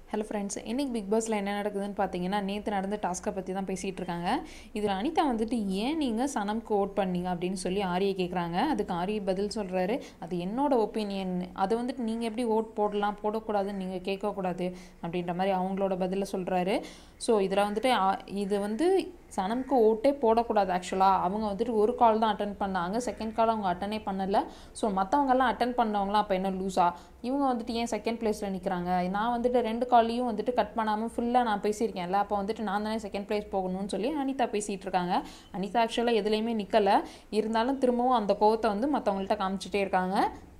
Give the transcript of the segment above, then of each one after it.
hello friends இன்றைக்கி big பாஸில் என்ன நடக்குதுன்னு பார்த்தீங்கன்னா நேற்று நடந்த டாஸ்க்கை பற்றி தான் பேசிகிட்டு இருக்காங்க இதில் அனிதா வந்துட்டு ஏன் நீங்கள் சனம்க்கு ஓட் பண்ணீங்க அப்படின்னு சொல்லி ஆரியை கேட்குறாங்க அதுக்கு ஆரிய பதில் சொல்கிறாரு அது என்னோட ஒப்பீனியன் அதை வந்துட்டு நீங்கள் எப்படி ஓட் போடலாம் போடக்கூடாதுன்னு நீங்கள் கேட்கக்கூடாது அப்படின்ற மாதிரி அவங்களோட பதிலை சொல்கிறாரு ஸோ இதில் வந்துட்டு ஆ- இது வந்து சனம்க்கு ஓட்டே போடக்கூடாது ஆக்சுவலாக அவங்க வந்துட்டு ஒரு கால் தான் அட்டன் பண்ணாங்க செகண்ட் கால் அவங்க அட்டனே பண்ணலை ஸோ மற்றவங்கெல்லாம் அட்டன் பண்ணவங்களாம் அப்போ என்ன லூஸா இவங்க வந்துட்டு ஏன் செகண்ட் பிளேஸில் நிற்கிறாங்க நான் வந்துட்டு ரெண்டு கால்லையும் வந்துட்டு கட் பண்ணாமல் ஃபுல்லாக நான் பேசியிருக்கேன்ல அப்போ வந்துட்டு நான் தானே செகண்ட் பிளேஸ் போகணும்னு சொல்லி அனிதா பேசிகிட்டு இருக்காங்க அனிதா ஆக்சுவலாக எதுலேயுமே நிற்கலை இருந்தாலும் திரும்பவும் அந்த கோவத்தை வந்து மற்றவங்கள்ட்ட காமிச்சிட்டே இருக்காங்க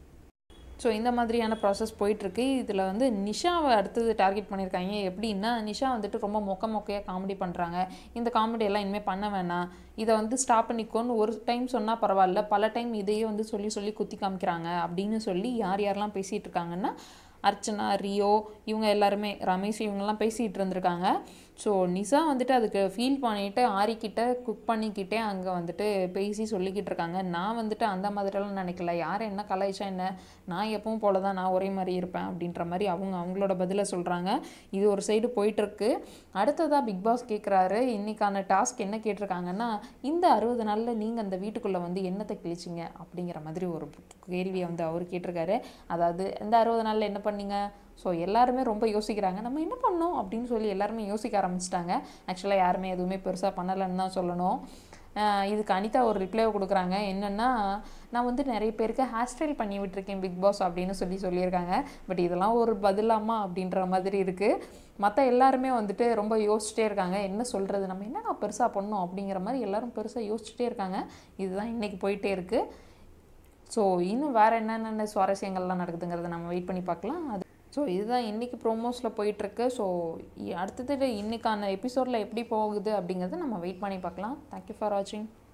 ஸோ இந்த மாதிரியான ப்ராசஸ் போயிட்டுருக்கு இதில் வந்து நிஷாவை அடுத்தது டார்கெட் பண்ணியிருக்காங்க எப்படின்னா நிஷா வந்துட்டு ரொம்ப மொக்க மொக்கையாக காமெடி பண்ணுறாங்க இந்த காமெடி எல்லாம் இனிமேல் பண்ண வேணாம் இதை வந்து ஸ்டாப் பண்ணிக்கோன்னு ஒரு டைம் சொன்னால் பரவாயில்ல பல டைம் இதையே வந்து சொல்லி சொல்லி குத்தி காமிக்கிறாங்க அப்படின்னு சொல்லி யார் யாரெல்லாம் பேசிகிட்டு இருக்காங்கன்னா அர்ச்சனா ரியோ இவங்க எல்லாருமே ரமேஷ் இவங்கெல்லாம் பேசிகிட்டு இருந்திருக்காங்க ஸோ நிஷா வந்துட்டு அதுக்கு ஃபீல் பண்ணிட்டு ஆரிக்கிட்ட குக் பண்ணிக்கிட்டே அங்கே வந்துட்டு பேசி சொல்லிக்கிட்டு இருக்காங்க நான் வந்துட்டு அந்த மாதிரிலாம் நினைக்கல யார் என்ன கலாய்ச்சா என்ன நான் எப்பவும் போல தான் நான் ஒரே மாதிரி இருப்பேன் அப்படின்ற மாதிரி அவங்க அவங்களோட பதிலை சொல்கிறாங்க இது ஒரு சைடு போயிட்டுருக்கு அடுத்ததாக பிக் பாஸ் கேட்குறாரு இன்னைக்கான டாஸ்க் என்ன கேட்டிருக்காங்கன்னா இந்த அறுபது நாளில் நீங்கள் அந்த வீட்டுக்குள்ளே வந்து என்னத்தை கிழிச்சிங்க அப்படிங்கிற மாதிரி ஒரு கேள்வியை வந்து அவர் கேட்டிருக்காரு அதாவது இந்த அறுபது நாளில் என்ன பண்ணீங்க ஸோ எல்லாருமே ரொம்ப யோசிக்கிறாங்க நம்ம என்ன பண்ணோம் அப்படின்னு சொல்லி எல்லாருமே யோசிக்க ஆரம்பிச்சிட்டாங்க ஆக்சுவலாக யாருமே எதுவுமே பெருசாக பண்ணலைன்னு தான் சொல்லணும் ஆஹ் இதுக்கு அனிதா ஒரு ரிப்ளை கொடுக்குறாங்க என்னென்னா நான் வந்து நிறைய பேருக்கு ஹேர் ஸ்டைல் பண்ணி விட்டுருக்கேன் பிக் பாஸ் அப்படின்னு சொல்லி சொல்லியிருக்காங்க பட் இதெல்லாம் ஒரு பதிலாமா அப்படின்ற மாதிரி இருக்குது மற்ற எல்லாருமே வந்துட்டு ரொம்ப யோசிச்சுட்டே இருக்காங்க என்ன சொல்கிறது நம்ம என்னங்க பெருசாக பண்ணோம் அப்படிங்கிற மாதிரி எல்லாரும் பெருசாக யோசிச்சுட்டே இருக்காங்க இதுதான் இன்றைக்கி போயிட்டே இருக்குது ஸோ இன்னும் வேறு என்னென்ன சுவாரஸ்யங்கள்லாம் நடக்குதுங்கிறத நம்ம வெயிட் பண்ணி பார்க்கலாம் அது ஸோ இதுதான் இன்றைக்கி ப்ரோமோஸில் போயிட்டுருக்கு ஸோ அடுத்தது இன்னைக்கான எபிசோடில் எப்படி போகுது அப்படிங்கிறத நம்ம வெயிட் பண்ணி பார்க்கலாம் தேங்க்யூ ஃபார் வாட்சிங்